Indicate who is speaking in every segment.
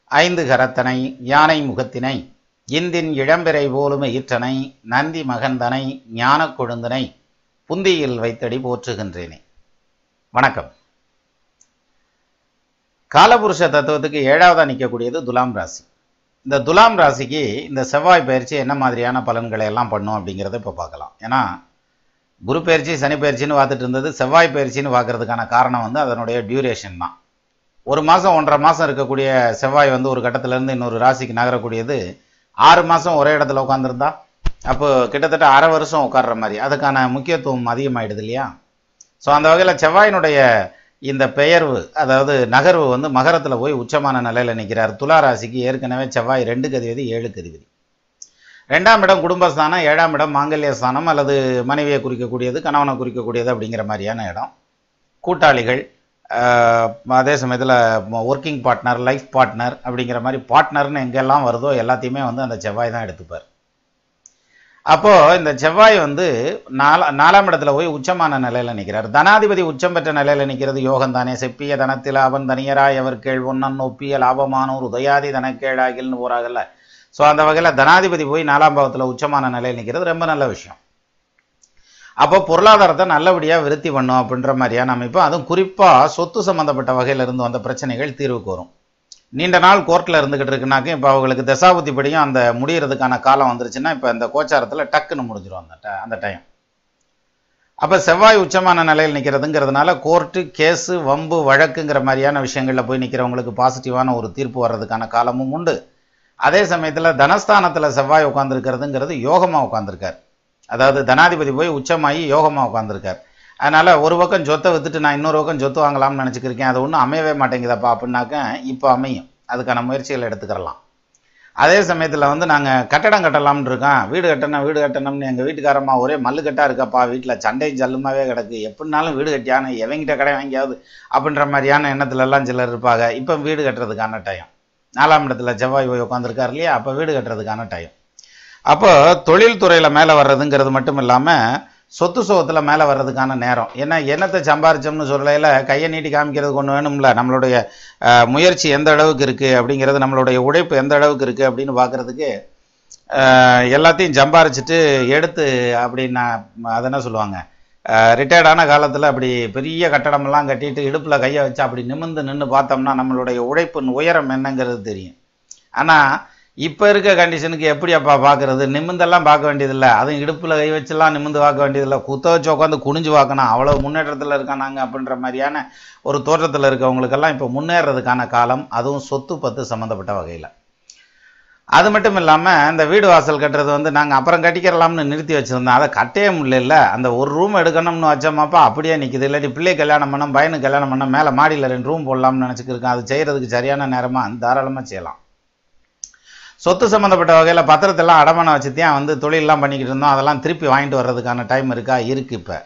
Speaker 1: ஐந்து கரத்தனை யானை முகத்தினை இந்தின் இளம்பிறை போலும் ஈற்றனை நந்தி மகந்தனை ஞானக் கொழுந்தனை புந்தியில் வைத்தடி போற்றுகின்றேனே வணக்கம் காலபுருஷ தத்துவத்துக்கு ஏழாவதா நிற்கக்கூடியது துலாம் ராசி இந்த துலாம் ராசிக்கு இந்த செவ்வாய் பயிற்சி என்ன மாதிரியான பலன்களை எல்லாம் பண்ணும் அப்படிங்கிறத இப்போ பார்க்கலாம் ஏன்னா குரு பயிற்சி சனி பயிற்சின்னு பார்த்துட்டு இருந்தது செவ்வாய் பயிற்சின்னு பார்க்கறதுக்கான காரணம் வந்து அதனுடைய டியூரேஷன் தான் ஒரு மாதம் ஒன்றரை மாதம் இருக்கக்கூடிய செவ்வாய் வந்து ஒரு கட்டத்திலேருந்து இன்னொரு ராசிக்கு நகரக்கூடியது ஆறு மாதம் ஒரே இடத்துல உட்காந்துருந்தா அப்போ கிட்டத்தட்ட அரை வருஷம் உட்கார்ற மாதிரி அதுக்கான முக்கியத்துவம் அதிகமாயிடுது இல்லையா ஸோ அந்த வகையில் செவ்வாயினுடைய இந்த பெயர்வு அதாவது நகர்வு வந்து மகரத்தில் போய் உச்சமான நிலையில் நிற்கிறார் துலா ராசிக்கு ஏற்கனவே செவ்வாய் ரெண்டு கதிபதி ஏழு கதிபதி ரெண்டாம் இடம் குடும்பஸ்தானம் ஏழாம் இடம் மாங்கல்ய ஸ்தானம் அல்லது மனைவியை குறிக்கக்கூடியது கணவனை குறிக்கக்கூடியது அப்படிங்கிற மாதிரியான இடம் கூட்டாளிகள் ஆஹ், அதே சமயத்தில் ஒர்க்கிங் பார்ட்னர் லைஃப் பார்ட்னர் அப்படிங்கிற மாதிரி பார்ட்னர்னு எங்கெல்லாம் வருதோ எல்லாத்தையுமே வந்து அந்த செவ்வாய் தான் எடுத்துப்பார் அப்போ இந்த செவ்வாய் வந்து நாலா நாலாம் இடத்துல போய் உச்சமான நிலையில நிற்கிறார் தனாதிபதி உச்சம் பெற்ற நிலையில நிற்கிறது யோகம் தானே செப்பிய தனத்தில் அவன் தனியராய் அவர் கேள் ஒன்னன் ஒப்பிய லாபமானோர் உதயாதி தனக்கேழாகில்னு போறாங்கல்ல ஸோ அந்த வகையில் தனாதிபதி போய் நாலாம் பாவத்தில் உச்சமான நிலையில் நிற்கிறது ரொம்ப நல்ல விஷயம் அப்போ பொருளாதாரத்தை நல்லபடியாக விருத்தி பண்ணும் அப்படின்ற மாதிரியான அமைப்பு அதுவும் குறிப்பாக சொத்து சம்மந்தப்பட்ட வகையில இருந்து வந்த பிரச்சனைகள் தீர்வுக்கு வரும் நீண்ட நாள் கோர்ட்டில் இருந்துகிட்டு இருக்குனாக்க இப்போ அவங்களுக்கு தசாபுத்தி படியும் அந்த முடியறதுக்கான காலம் வந்துருச்சுன்னா இப்போ இந்த கோச்சாரத்தில் டக்குன்னு முடிஞ்சிடும் அந்த ட- அந்த டைம் அப்போ செவ்வாய் உச்சமான நிலையில் நிற்கிறதுங்கிறதுனால கோர்ட்டு கேஸு வம்பு வழக்குங்கிற மாதிரியான விஷயங்களில் போய் நிற்கிறவங்களுக்கு பாசிட்டிவான ஒரு தீர்ப்பு வர்றதுக்கான காலமும் உண்டு அதே சமயத்தில் தனஸ்தானத்தில் செவ்வாய் உட்காந்துருக்கிறதுங்கிறது யோகமாக உட்காந்துருக்கார் அதாவது தனாதிபதி போய் உச்சமாகி யோகமாக உட்காந்துருக்கார் அதனால் ஒரு பக்கம் சொத்தை வித்துட்டு நான் இன்னொரு பக்கம் சொத்து வாங்கலாம்னு நினச்சிக்கிருக்கேன் அது ஒன்றும் அமையவே மாட்டேங்குதப்பா அப்படின்னாக்க இப்போ அமையும் அதுக்கான முயற்சிகள் எடுத்துக்கிறலாம் அதே சமயத்தில் வந்து நாங்கள் கட்டடம் கட்டலாம்னு இருக்கோம் வீடு கட்டணும் வீடு கட்டணும்னு எங்கள் வீட்டுக்காரம்மா ஒரே மல்லுக்கட்டாக இருக்கப்பா வீட்டில் சண்டையும் ஜல்லுமாவே கிடக்கு எப்படினாலும் வீடு கட்டியானு எவங்கிட்ட கடை வாங்கியாவது அப்படின்ற மாதிரியான எண்ணத்துல எல்லாம் சிலர் இருப்பாங்க இப்போ வீடு கட்டுறதுக்கான டைம் நாலாம் இடத்துல செவ்வாய் போய் உட்காந்துருக்காரு இல்லையா அப்போ வீடு கட்டுறதுக்கான டைம் அப்போ தொழில் துறையில் மேலே வர்றதுங்கிறது மட்டும் இல்லாமல் சொத்து சுகத்தில் மேலே வர்றதுக்கான நேரம் ஏன்னா என்னத்தை சம்பாரிச்சோம்னு சொல்லலையில் கையை நீட்டி காமிக்கிறது ஒன்று வேணும்ல நம்மளுடைய அஹ், முயற்சி எந்த அளவுக்கு இருக்குது அப்படிங்கிறது நம்மளுடைய உழைப்பு எந்த அளவுக்கு இருக்குது அப்படின்னு பார்க்குறதுக்கு எல்லாத்தையும் சம்பாரிச்சிட்டு எடுத்து அப்படின்னா அது என்ன சொல்லுவாங்க ரிட்டையர்டான காலத்தில் அப்படி பெரிய கட்டடமெல்லாம் கட்டிட்டு இடுப்பில் கையை வச்சு அப்படி நிமிர்ந்து நின்று பார்த்தோம்னா நம்மளுடைய உழைப்பின் உயரம் என்னங்கிறது தெரியும் ஆனால் இப்போ இருக்க கண்டிஷனுக்கு எப்படி அப்பா பார்க்கறது நிமிந்தெல்லாம் பார்க்க வேண்டியதில்லை அதுவும் இடுப்பில் கை வச்செல்லாம் நிமிந்து பார்க்க வேண்டியதில்லை குத்த வச்சு உட்காந்து குனிஞ்சு பார்க்கணும் அவ்வளோ முன்னேற்றத்தில் இருக்கானாங்க அப்படின்ற மாதிரியான ஒரு தோற்றத்தில் இருக்கவங்களுக்கெல்லாம் இப்போ முன்னேறதுக்கான காலம் அதுவும் சொத்து பத்து சம்மந்தப்பட்ட வகையில் அது மட்டும் இல்லாமல் இந்த வீடு வாசல் கட்டுறது வந்து நாங்கள் அப்புறம் கட்டிக்கிறலாம்னு நிறுத்தி வச்சுருந்தோம் அதை கட்டவே முடியல அந்த ஒரு ரூம் எடுக்கணும்னு வச்சோமாப்பா அப்படியே நிற்கிது இல்லாட்டி பிள்ளை கல்யாணம் பண்ண பையனுக்கு கல்யாணம் பண்ண மேலே மாடியில் ரெண்டு ரூம் போடலாம்னு நினச்சிக்கிருக்கேன் அது செய்கிறதுக்கு சரியான நேரமாக தாராளமாக செய்யலாம் சொத்து சம்மந்தப்பட்ட வகையில் பத்திரத்தெல்லாம் அடமானம் வச்சுத்தான் வந்து தொழிலெலாம் பண்ணிக்கிட்டு இருந்தோம் அதெல்லாம் திருப்பி வாங்கிட்டு வர்றதுக்கான டைம் இருக்கா இருக்குது இப்போ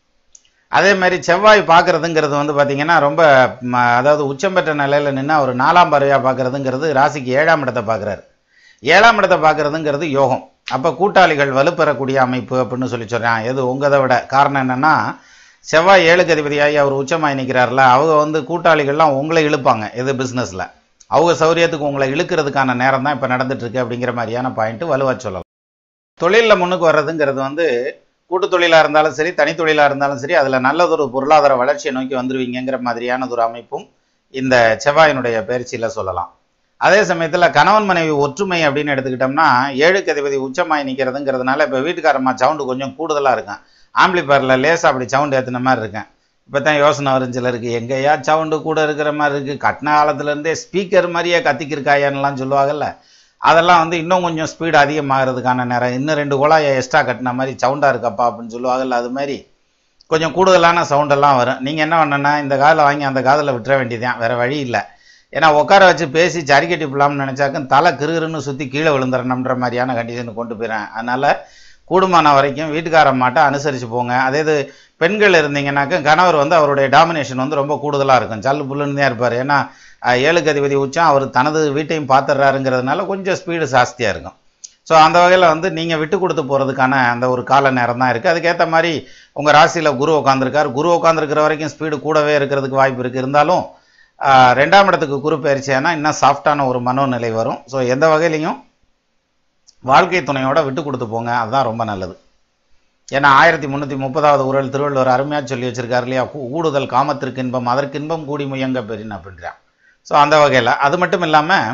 Speaker 1: அதே மாதிரி செவ்வாய் பார்க்கறதுங்கிறது வந்து பார்த்தீங்கன்னா ரொம்ப ம, அதாவது உச்சம் பெற்ற நிலையில் நின்று ஒரு நாலாம் பறவையாக பார்க்கறதுங்கிறது ராசிக்கு ஏழாம் இடத்தை பார்க்குறாரு ஏழாம் இடத்தை பார்க்கறதுங்கிறது யோகம் அப்போ கூட்டாளிகள் வலுப்பெறக்கூடிய அமைப்பு அப்படின்னு சொல்லி சொல்கிறான் எது உங்கதை விட காரணம் என்னென்னா செவ்வாய் ஏழுக்கு அதிபதியாகி அவர் உச்சமாகி நிற்கிறார்ல அவங்க வந்து கூட்டாளிகள்லாம் உங்களை இழுப்பாங்க எது பிஸ்னஸில் அவங்க சௌரியத்துக்கு உங்களை இழுக்கிறதுக்கான நேரம் தான் இப்போ நடந்துட்டு இருக்கு அப்படிங்கிற மாதிரியான பாயிண்ட் வலுவாக சொல்லலாம் தொழிலில் முன்னுக்கு வர்றதுங்கிறது வந்து கூட்டு தொழிலாக இருந்தாலும் சரி தனி தொழிலாக இருந்தாலும் சரி அதில் நல்லதொரு பொருளாதார வளர்ச்சியை நோக்கி வந்துருவீங்கங்கிற மாதிரியானதொரு அமைப்பும் இந்த செவ்வாயினுடைய பயிற்சியில் சொல்லலாம் அதே சமயத்தில் கணவன் மனைவி ஒற்றுமை அப்படின்னு எடுத்துக்கிட்டோம்னா ஏழுக்கு அதிபதி உச்சமாய் நிற்கிறதுங்கிறதுனால இப்போ வீட்டுக்காரம்மா சவுண்டு கொஞ்சம் கூடுதலாக இருக்கும் ஆம்பிளிஃபயரில் லேசாக அப்படி சவுண்டு ஏற்றின மாதிரி இருக்கேன் இப்போ தான் யோசனை வரும் சிலருக்கு எங்கேயா சவுண்டு கூட இருக்கிற மாதிரி இருக்குது கட்டின காலத்துலேருந்தே ஸ்பீக்கர் மாதிரியே கத்திக்கிருக்காயான்னுலாம் சொல்லுவாங்கல்ல அதெல்லாம் வந்து இன்னும் கொஞ்சம் ஸ்பீடு அதிகமாகிறதுக்கான நேரம் இன்னும் ரெண்டு குழாயை எக்ஸ்ட்ரா கட்டின மாதிரி சவுண்டாக இருக்கப்பா அப்படின்னு சொல்லுவாங்கல்ல அது மாதிரி கொஞ்சம் கூடுதலான சவுண்டெல்லாம் வரும் நீங்கள் என்ன பண்ணனா இந்த காதில் வாங்கி அந்த காதில் விட்டுற வேண்டியதுதான் வேறு வழி இல்லை ஏன்னா உட்கார வச்சு பேசி சரிக்கட்டி போடலாம்னு நினச்சாக்க தலை கிருகிருன்னு சுற்றி கீழே விழுந்துடணுன்ற மாதிரியான கண்டிஷனுக்கு கொண்டு போயிடுறேன் அதனால் கூடுமான வரைக்கும் வீட்டுக்காரம்மாட்ட அனுசரித்து போங்க அதே இது பெண்கள் இருந்தீங்கன்னாக்க கணவர் வந்து அவருடைய டாமினேஷன் வந்து ரொம்ப கூடுதலாக இருக்கும் சல்லு புல்லுன்னு தான் இருப்பார் ஏன்னா அஹ், ஏழுக்கு அதிபதி உச்சம் அவர் தனது வீட்டையும் பார்த்துடுறாருங்கிறதுனால கொஞ்சம் ஸ்பீடு ஜாஸ்தியாக இருக்கும் ஸோ அந்த வகையில் வந்து நீங்கள் விட்டு கொடுத்து போகிறதுக்கான அந்த ஒரு கால நேரம் தான் இருக்குது அதுக்கேற்ற மாதிரி உங்கள் ராசியில் குரு உட்காந்துருக்கார் குரு உட்காந்துருக்கிற வரைக்கும் ஸ்பீடு கூடவே இருக்கிறதுக்கு வாய்ப்பு இருக்குது இருந்தாலும் ஆஹ் ரெண்டாம் இடத்துக்கு குரு பயிற்சியானா இன்னும் சாஃப்டான ஒரு மனோநிலை வரும் ஸோ எந்த வகையிலையும் வாழ்க்கை துணையோட விட்டு கொடுத்து போங்க அதுதான் ரொம்ப நல்லது ஏன்னா ஆயிரத்தி முந்நூற்றி முப்பதாவது ஊரல் திருவள்ளுவர் அருமையாக சொல்லி வச்சிருக்காரு இல்லையா கூ- ஊடுதல் காமத்திற்கு இன்பம் அதற்கு இன்பம் கூடி முயங்க பெறின் அப்படின்றான் ஸோ அந்த வகையில் அது மட்டும் இல்லாமல்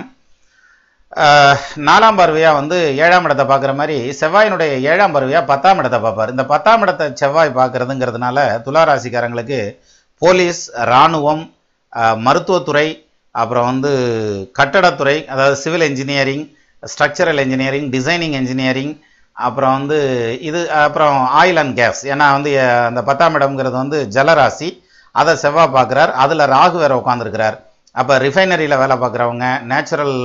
Speaker 1: நாலாம் பார்வையாக வந்து ஏழாம் இடத்தை பார்க்குற மாதிரி செவ்வாயினுடைய ஏழாம் பார்வையாக பத்தாம் இடத்தை பார்ப்பார் இந்த பத்தாம் இடத்தை செவ்வாய் பார்க்கறதுங்கிறதுனால துளாராசிக்காரங்களுக்கு போலீஸ் இராணுவம் அஹ், மருத்துவத்துறை அப்புறம் வந்து கட்டடத்துறை அதாவது civil engineering structural engineering designing engineering அப்புறம் வந்து இது அப்புறம் ஆயில் அண்ட் கேஸ் ஏன்னா வந்து அஹ், அந்த பத்தாம் இடம்ங்கிறது வந்து ஜலராசி அதை செவ்வாய் பார்க்குறார் அதில் ராகு வேற உட்காந்துருக்கிறார் அப்போ ரிஃபைனரியில் வேலை பார்க்குறவங்க நேச்சுரல்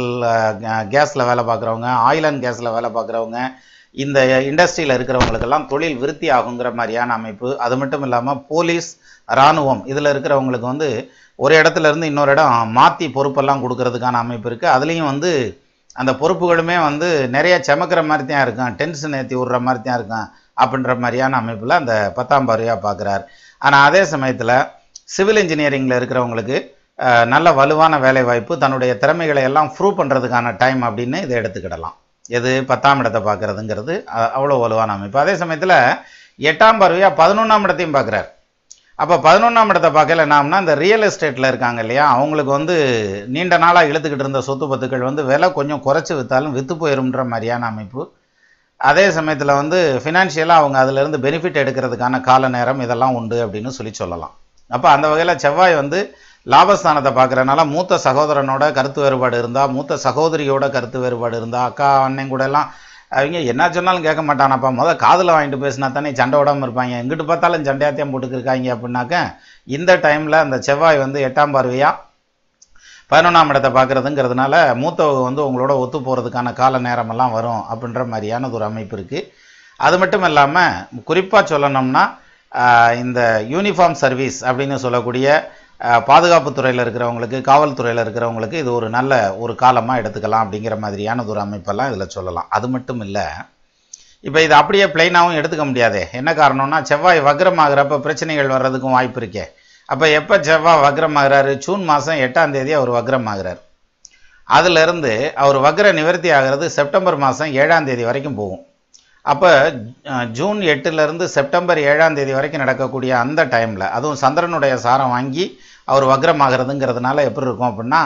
Speaker 1: கேஸில் வேலை பார்க்குறவங்க ஆயில் அண்ட் கேஸில் வேலை பார்க்குறவங்க இந்த இண்டஸ்ட்ரியில் இருக்கிறவங்களுக்கெல்லாம் தொழில் விருத்தி ஆகுங்கிற மாதிரியான அமைப்பு அது மட்டும் இல்லாமல் போலீஸ் இராணுவம் இதில் இருக்கிறவங்களுக்கு வந்து ஒரு இடத்துல இருந்து இன்னொரு இடம் மாற்றி பொறுப்பெல்லாம் கொடுக்கறதுக்கான அமைப்பு இருக்குது அதுலேயும் வந்து அந்த பொறுப்புகளுமே வந்து நிறைய செமக்கிற மாதிரி தான் இருக்கும் டென்ஷன் ஏற்றி விடுற மாதிரி தான் இருக்கும் அப்படின்ற மாதிரியான அமைப்பில் அந்த பத்தாம் பார்வையாக பார்க்குறார் ஆனால் அதே சமயத்தில் சிவில் இன்ஜினியரிங்கில் இருக்கிறவங்களுக்கு அஹ், நல்ல வலுவான வேலை வாய்ப்பு தன்னுடைய திறமைகளை எல்லாம் ப்ரூவ் பண்ணுறதுக்கான டைம் அப்படின்னு இதை எடுத்துக்கிடலாம் எது பத்தாம் இடத்தை பார்க்கறதுங்கிறது அ- அவ்வளோ வலுவான அமைப்பு அதே சமயத்தில் எட்டாம் பார்வையாக பதினொன்றாம் இடத்தையும் பார்க்குறார் அப்போ பதினொன்றாம் இடத்தை பார்க்கல என்னம்னா இந்த ரியல் எஸ்டேட்டில் இருக்காங்க இல்லையா அவங்களுக்கு வந்து நீண்ட நாளாக இழுத்துக்கிட்டு இருந்த சொத்து பத்துக்கள் வந்து விலை கொஞ்சம் குறைச்சி விற்றாலும் விற்று போயிரும்ன்ற மாதிரியான அமைப்பு அதே சமயத்தில் வந்து ஃபினான்ஷியலாக அவங்க அதிலிருந்து பெனிஃபிட் எடுக்கிறதுக்கான கால நேரம் இதெல்லாம் உண்டு அப்படின்னு சொல்லி சொல்லலாம் அப்போ அந்த வகையில் செவ்வாய் வந்து லாபஸ்தானத்தை பார்க்குறனால மூத்த சகோதரனோட கருத்து வேறுபாடு இருந்தால் மூத்த சகோதரியோட கருத்து வேறுபாடு இருந்தால் அக்கா அண்ணன் கூட எல்லாம் அவங்க என்ன சொன்னாலும் கேட்க மாட்டானப்பா முத காதில் வாங்கிட்டு பேசினா தானே சண்டை விடாமல் இருப்பாங்க எங்கிட்டு பார்த்தாலும் சண்டையாத்தையும் போட்டுக்கிருக்காங்க அப்படின்னாக்க இந்த டைமில் அந்த செவ்வாய் வந்து எட்டாம் பார்வையாக பதினொன்றாம் இடத்தை பார்க்குறதுங்கிறதுனால மூத்தவங்க வந்து உங்களோட ஒத்து போகிறதுக்கான கால நேரமெல்லாம் வரும் அப்படின்ற மாதிரியானது ஒரு அமைப்பு இருக்குது அது மட்டும் இல்லாமல் குறிப்பாக சொல்லணும்னா ஆஹ், இந்த யூனிஃபார்ம் சர்வீஸ் அப்படின்னு சொல்லக்கூடிய ஆஹ், பாதுகாப்புத் துறையில் இருக்கிறவங்களுக்கு காவல்துறையில் இருக்கிறவங்களுக்கு இது ஒரு நல்ல ஒரு காலமாக எடுத்துக்கலாம் அப்படிங்கிற மாதிரியானது ஒரு அமைப்பெல்லாம் இதில் சொல்லலாம் அது மட்டும் இல்லை இப்போ இது அப்படியே பிளைனாகவும் எடுத்துக்க முடியாதே என்ன காரணம்னா செவ்வாய் வக்ரமாகிறப்ப பிரச்சனைகள் வர்றதுக்கும் வாய்ப்பு இருக்கே அப்போ எப்போ செவ்வாய் வக்ரமாகிறாரு ஜூன் மாதம் எட்டாம் தேதி அவர் வக்ரமாகிறார் அதிலிருந்து அவர் வக்ர நிவர்த்தி ஆகிறது செப்டம்பர் மாதம் ஏழாம் தேதி வரைக்கும் போகும் அப்போ ஜூன் எட்டுலேருந்து செப்டம்பர் ஏழாம் தேதி வரைக்கும் நடக்கக்கூடிய அந்த டைமில் அதுவும் சந்திரனுடைய சாரம் வாங்கி அவர் வக்ரமாகிறதுங்கிறதுனால எப்படி இருக்கும் அப்படின்னா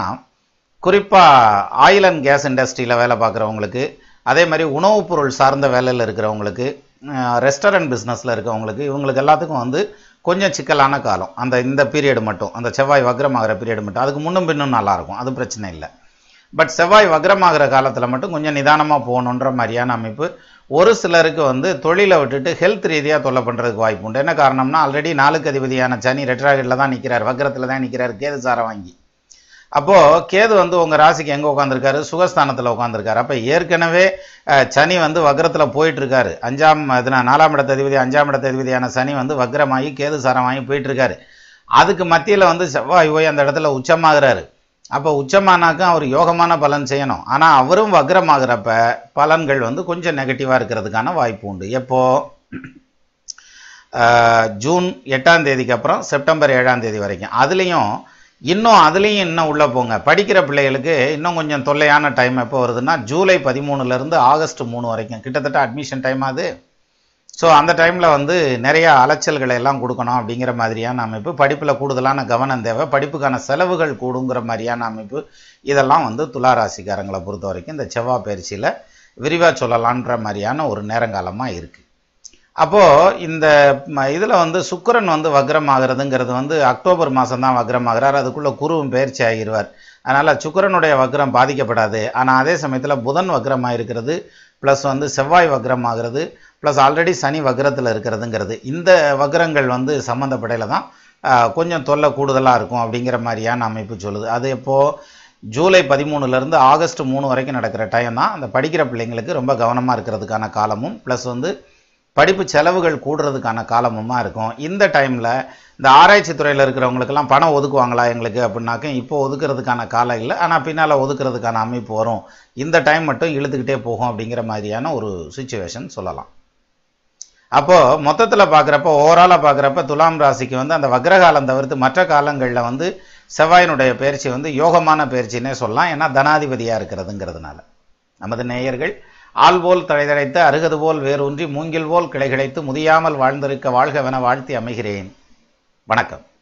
Speaker 1: குறிப்பாக ஆயில் அண்ட் கேஸ் இண்டஸ்ட்ரியில் வேலை பார்க்குறவங்களுக்கு அதே மாதிரி உணவுப் பொருள் சார்ந்த வேலையில் இருக்கிறவங்களுக்கு ரெஸ்டாரண்ட் பிஸ்னஸில் இருக்கவங்களுக்கு இவங்களுக்கு எல்லாத்துக்கும் வந்து கொஞ்சம் சிக்கலான காலம் அந்த இந்த பீரியட் மட்டும் அந்த செவ்வாய் வக்ரமாகிற பீரியட் மட்டும் அதுக்கு முன்னும் பின்னும் நல்லாயிருக்கும் அது பிரச்சனை இல்லை பட் செவ்வாய் வக்ரமாகிற காலத்தில் மட்டும் கொஞ்சம் நிதானமாக போகணுன்ற மாதிரியான அமைப்பு ஒரு சிலருக்கு வந்து தொழிலை விட்டுட்டு ஹெல்த் ரீதியாக தொல்லை பண்ணுறதுக்கு வாய்ப்பு உண்டு என்ன காரணம்னா ஆல்ரெடி நாளுக்கு அதிபதியான சனி ரெட்ராகிடில் தான் நிற்கிறார் வக்ரத்தில் தான் நிற்கிறார் கேது சாரம் வாங்கி அப்போது கேது வந்து உங்கள் ராசிக்கு எங்கே உட்காந்துருக்காரு சுகஸ்தானத்தில் உட்காந்துருக்காரு அப்போ ஏற்கனவே அஹ், சனி வந்து வக்ரத்தில் போயிட்டு இருக்காரு அஞ்சாம் இதுனா நாலாம் இடத்த அதிபதி அஞ்சாம் இடத்த அதிபதியான சனி வந்து வக்ரமாகி கேது சாரம் வாங்கி போயிட்டு இருக்காரு அதுக்கு மத்தியில் வந்து செவ்வாய் போய் அந்த இடத்துல உச்சமாகிறாரு அப்போ உச்சமானாக்கும் அவர் யோகமான பலன் செய்யணும் ஆனால் அவரும் வக்ரமாகிறப்ப பலன்கள் வந்து கொஞ்சம் நெகட்டிவாக இருக்கிறதுக்கான வாய்ப்பு உண்டு எப்போ ஆஹ், ஜூன் எட்டாம் தேதிக்கு அப்புறம் செப்டம்பர் ஏழாம் தேதி வரைக்கும் அதுலேயும் இன்னும் அதுலேயும் இன்னும் உள்ளே போங்க படிக்கிற பிள்ளைகளுக்கு இன்னும் கொஞ்சம் தொல்லையான டைம் எப்போ வருதுன்னா ஜூலை பதிமூணுலேருந்து ஆகஸ்ட் மூணு வரைக்கும் கிட்டத்தட்ட அட்மிஷன் டைம் அது ஸோ அந்த டைமில் வந்து நிறைய அலைச்சல்களை எல்லாம் கொடுக்கணும் அப்படிங்கிற மாதிரியான அமைப்பு படிப்பில் கூடுதலான கவனம் தேவை படிப்புக்கான செலவுகள் கூடுங்கிற மாதிரியான அமைப்பு இதெல்லாம் வந்து துலா ராசிக்காரங்களை பொறுத்த வரைக்கும் இந்த செவ்வாய் பயிற்சியில் விரிவாக சொல்லலான்ற மாதிரியான ஒரு நேரங்காலமாக இருக்குது அப்போது இந்த இதில் வந்து சுக்கிரன் வந்து வக்ரம் ஆகிறதுங்கிறது வந்து அக்டோபர் மாதம் தான் வக்ரம் ஆகிறார் அதுக்குள்ளே குருவும் பயிற்சி ஆகிடுவார் அதனால் சுக்கிரனுடைய வக்ரம் பாதிக்கப்படாது ஆனால் அதே சமயத்தில் புதன் வக்ரமாக இருக்கிறது ப்ளஸ் வந்து செவ்வாய் வக்ரம் ஆகிறது ப்ளஸ் ஆல்ரெடி சனி வக்ரத்தில் இருக்கிறதுங்கிறது இந்த வக்ரங்கள் வந்து சம்மந்தப்படையில் தான் ஆஹ், கொஞ்சம் தொல்லை கூடுதலாக இருக்கும் அப்படிங்கிற மாதிரியான அமைப்பு சொல்லுது அது எப்போது ஜூலை பதிமூணுலேருந்து ஆகஸ்ட் மூணு வரைக்கும் நடக்கிற டைம் தான் அந்த படிக்கிற பிள்ளைங்களுக்கு ரொம்ப கவனமாக இருக்கிறதுக்கான காலமும் ப்ளஸ் வந்து படிப்பு செலவுகள் கூடுறதுக்கான காலமுமா இருக்கும் இந்த டைமில் இந்த ஆராய்ச்சி துறையில் இருக்கிறவங்களுக்கெல்லாம் பணம் ஒதுக்குவாங்களா எங்களுக்கு அப்படின்னாக்க இப்போ ஒதுக்குறதுக்கான காலம் இல்லை ஆனால் பின்னால் ஒதுக்குறதுக்கான அமைப்பு வரும் இந்த டைம் மட்டும் இழுத்துக்கிட்டே போகும் அப்படிங்கிற மாதிரியான ஒரு சுச்சுவேஷன் சொல்லலாம் அப்போது மொத்தத்தில் பார்க்குறப்ப ஓவராலாக பார்க்குறப்ப துலாம் ராசிக்கு வந்து அந்த வக்ரகாலம் தவிர்த்து மற்ற காலங்களில் வந்து செவ்வாயினுடைய பயிற்சி வந்து யோகமான பயிற்சின்னே சொல்லலாம் ஏன்னா தனாதிபதியாக இருக்கிறதுங்கிறதுனால நமது நேயர்கள் ஆள் போல் தழைதழைத்து அருகது போல் வேரூன்றி மூங்கில் போல் கிளை கிடைத்து முதியாமல் வாழ்ந்திருக்க வாழ்கவென வாழ்த்தி அமைகிறேன் வணக்கம்